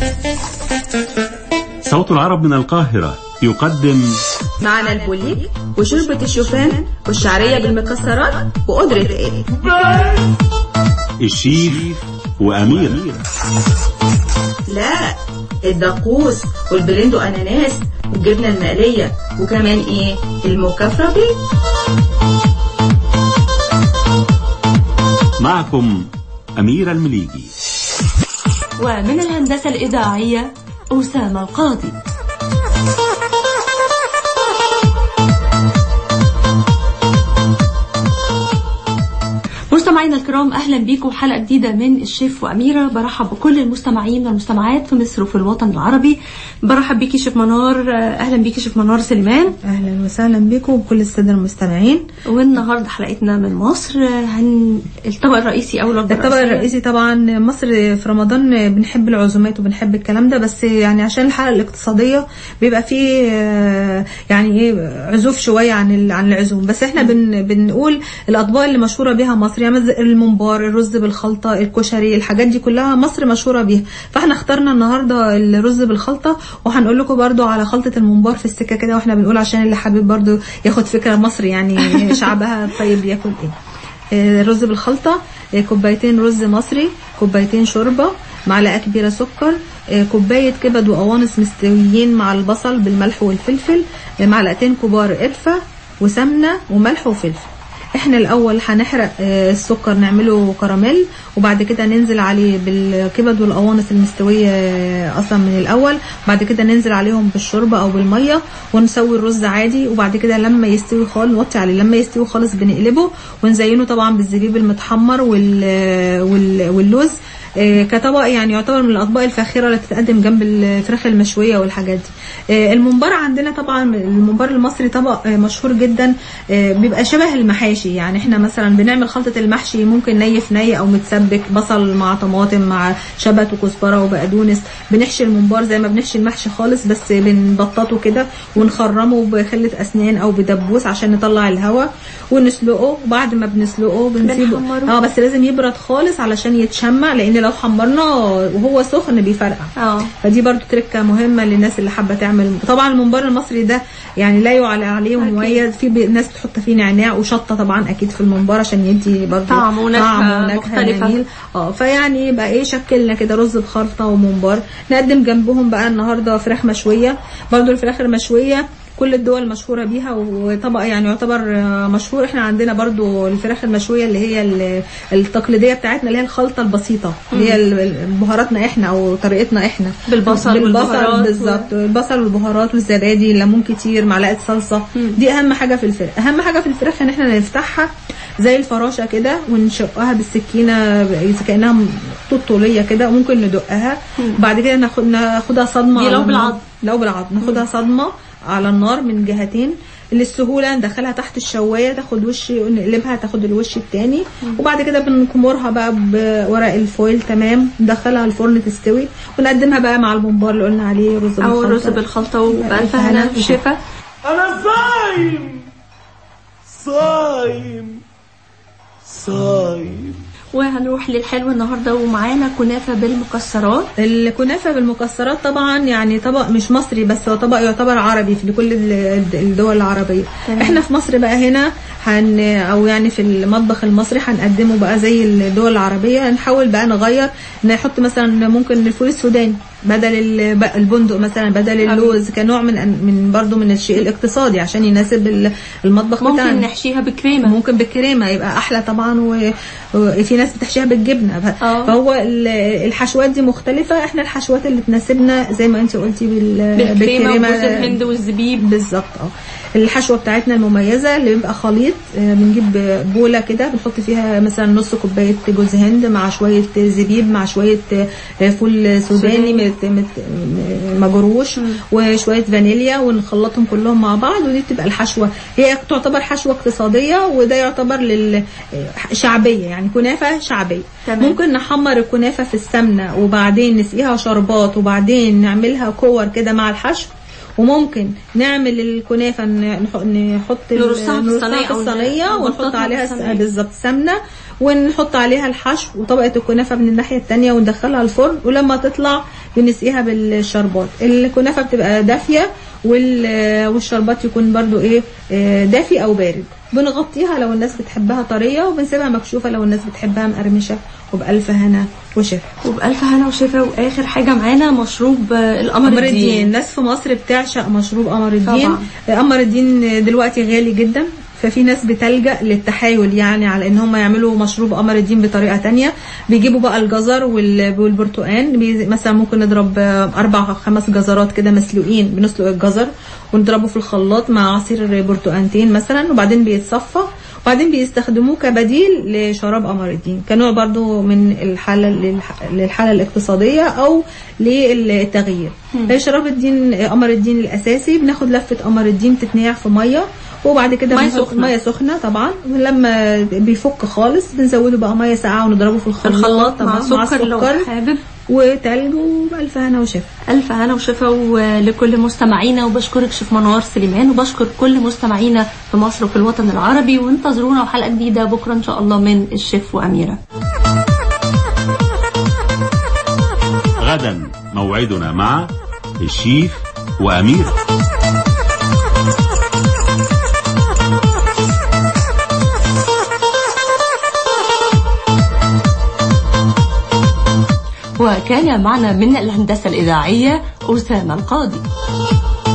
صوت العرب من القاهرة يقدم معنا البوليك وشوربة الشوفان والشعرية بالمكسرات وقدرة ايه الشيف وأمير لا الدقوس والبلندو اناناس والجبنة المقلية وكمان ايه المكفرة بيه معكم أمير المليجي ومن الهندسة الإذاعية أسامة القاضي مستمعينا الكرام اهلا بيكم حلقه جديده من الشيف واميره برحب بكل المستمعين والمستمعات في مصر وفي الوطن العربي برحب بيكي شيف منار اهلا بيكي شيف منار سليمان اهلا وسهلا بكم وكل الساده المستمعين والنهارده حلقتنا من مصر هن الطبق الرئيسي او الوجبه الطبق الرئيسي طبعا مصر في رمضان بنحب العزومات وبنحب الكلام ده بس يعني عشان الحاله الاقتصاديه بيبقى فيه آه، يعني ايه عزوف شويه عن ال- عن العزوم بس احنا بن بنقول الاطباق اللي مشهوره بيها مصر يعني مثل الممبار الرز بالخلطه الكشري الحاجات دي كلها مصر مشهوره بيها فاحنا اخترنا النهارده الرز بالخلطه وهنقول لكم برضو على خلطه الممبار في السكه كده واحنا بنقول عشان اللي حابب برضو ياخد فكره مصر يعني شعبها طيب ياكل ايه آه، رز بالخلطة آه، كوبايتين رز مصري كوبايتين شوربة معلقة كبيرة سكر آه، كوباية كبد وقوانص مستويين مع البصل بالملح والفلفل آه، معلقتين كبار قرفة وسمنة وملح وفلفل احنا الاول هنحرق آه، السكر نعمله كراميل وبعد كده ننزل عليه بالكبد والقوانص المستويه آه، اصلا من الاول بعد كده ننزل عليهم بالشوربه او بالميه ونسوي الرز عادي وبعد كده لما يستوي خالص نوطي عليه لما يستوي خالص بنقلبه ونزينه طبعا بالزبيب المتحمر وال وال واللوز آه، كطبق يعني يعتبر من الاطباق الفاخره اللي تتقدم جنب الفراخ المشويه والحاجات دي آه، الممبار عندنا طبعا الممبار المصري طبق آه، مشهور جدا آه، بيبقى شبه المحاشي يعني احنا مثلا بنعمل خلطه المحشي ممكن ني في ني او متسبك بصل مع طماطم مع شبت وكزبره وبقدونس بنحشي الممبار زي ما بنحشي المحشي خالص بس بنبططه كده ونخرمه بخله اسنان او بدبوس عشان نطلع الهواء ونسلقه وبعد ما بنسلقه بنسيبه بنحمره. اه بس لازم يبرد خالص علشان يتشمع لان لو حمرناه وهو سخن بيفرقع اه فدي برضو تركه مهمه للناس اللي حابه تعمل طبعا الممبار المصري ده يعني لا يعلى عليه أكيد. مميز في بي- ناس بتحط فيه نعناع وشطه طبعا اكيد في الممبار عشان يدي برضو طعم ونكهة طعم ونكهة مختلفة. جميل. اه فيعني يبقى ايه شكلنا كده رز بخلطه وممبار نقدم جنبهم بقى النهارده فراخ مشويه برضو الفراخ المشويه كل الدول مشهورة بيها وطبق يعني يعتبر آه، مشهور احنا عندنا برضو الفراخ المشوية اللي هي ال- التقليدية بتاعتنا اللي هي الخلطة البسيطة اللي هي ال- ال- بهاراتنا احنا او طريقتنا احنا بالبصل بالبصل والبهارات بالظبط البصل والبهارات والزبادي الليمون كتير معلقة صلصة دي اهم حاجة في الفراخ اهم حاجة في الفراخ ان احنا نفتحها زي الفراشة كده ونشقها بالسكينة ب- كأنها خطوط طولية كده وممكن ندقها بعد كده ناخد ناخدها صدمة دي على لو النار. بالعض. لو بالعض ناخدها صدمة على النار من جهتين للسهولة ندخلها تحت الشواية تاخد وش نقلبها تاخد الوش التاني وبعد كده بنكمرها بقى بورق الفويل تمام ندخلها الفرن تستوي ونقدمها بقى مع الممبار اللي قلنا عليه رز او بالخلطة. الرز بالخلطه وبألف هنا وشفا انا صايم صايم صايم وهنروح للحلو النهارده ومعانا كنافه بالمكسرات الكنافة بالمكسرات طبعا يعني طبق مش مصري بس هو طبق يعتبر عربي في كل ال- الدول العربية تمام. احنا في مصر بقى هنا هن او يعني في المطبخ المصري هنقدمه بقى زي الدول العربية نحاول بقى نغير نحط مثلا ممكن الفول السوداني بدل ال- بقى البندق مثلا بدل اللوز كنوع من من برضو من الشيء الاقتصادي عشان يناسب ال- المطبخ ممكن بتاعنا نحشيها بكريمه ممكن بالكريمه يبقى احلى طبعا و- وفي ناس بتحشيها بالجبنه آه. فهو ال- الحشوات دي مختلفه احنا الحشوات اللي تناسبنا زي ما انت قلتي بال- بالكريمه وجوز الهند والزبيب بالظبط اه الحشوه بتاعتنا المميزه اللي بيبقى خليط آه، بنجيب بوله كده بنحط فيها مثلا نص كوبايه جوز هند مع شويه زبيب مع شويه آه، فول سوداني مت- مت- مجروش وشويه فانيليا ونخلطهم كلهم مع بعض ودي بتبقى الحشوه هي تعتبر حشوه اقتصاديه وده يعتبر لل شعبيه يعني كنافه شعبيه تمام. ممكن نحمر الكنافه في السمنه وبعدين نسقيها شربات وبعدين نعملها كور كده مع الحشو وممكن نعمل الكنافه ن- نح- نحط ال- نرصها في نرصها الصينية في أو الصينيه نبططها ونحط في عليها الصينية. س- بالظبط سمنه ونحط عليها الحشو وطبقه الكنافه من الناحيه التانية وندخلها الفرن ولما تطلع بنسقيها بالشربات الكنافه بتبقى دافيه وال- والشربات يكون برضو ايه آه، دافي او بارد بنغطيها لو الناس بتحبها طريه وبنسيبها مكشوفه لو الناس بتحبها مقرمشه وبألف هنا وشفا وبألف هنا وشفا وآخر حاجة معانا مشروب آه، القمر قمر الدين الدين الناس في مصر بتعشق مشروب قمر الدين طبعاً. قمر الدين دلوقتي غالي جدا ففي ناس بتلجأ للتحايل يعني على ان هم يعملوا مشروب قمر الدين بطريقه تانية بيجيبوا بقى الجزر وال- والبرتقال بي- مثلا ممكن نضرب آه، اربع خمس جزرات كده مسلوقين بنسلق الجزر ونضربه في الخلاط مع عصير برتقانتين مثلا وبعدين بيتصفى وبعدين بيستخدموه كبديل لشراب قمر الدين كنوع برضو من الحالة للح- للحالة الاقتصادية أو للتغيير شراب الدين قمر الدين الأساسي بناخد لفة قمر الدين تتنقع في مية وبعد كده مية بنحط سخنة. مية سخنة طبعا ولما بيفك خالص بنزوده بقى مية ساقعة ونضربه في في الخلاط الخلاط مع سكر لو حابب وتلج وبألف هنا وشفا ألف هنا وشفا ولكل مستمعينا وبشكرك شيف منار سليمان وبشكر كل مستمعينا في مصر وفي الوطن العربي وانتظرونا وحلقة جديدة بكرة إن شاء الله من الشيف وأميرة غدا موعدنا مع الشيف وأميرة وكان معنا من الهندسة الإذاعية أسامة القاضي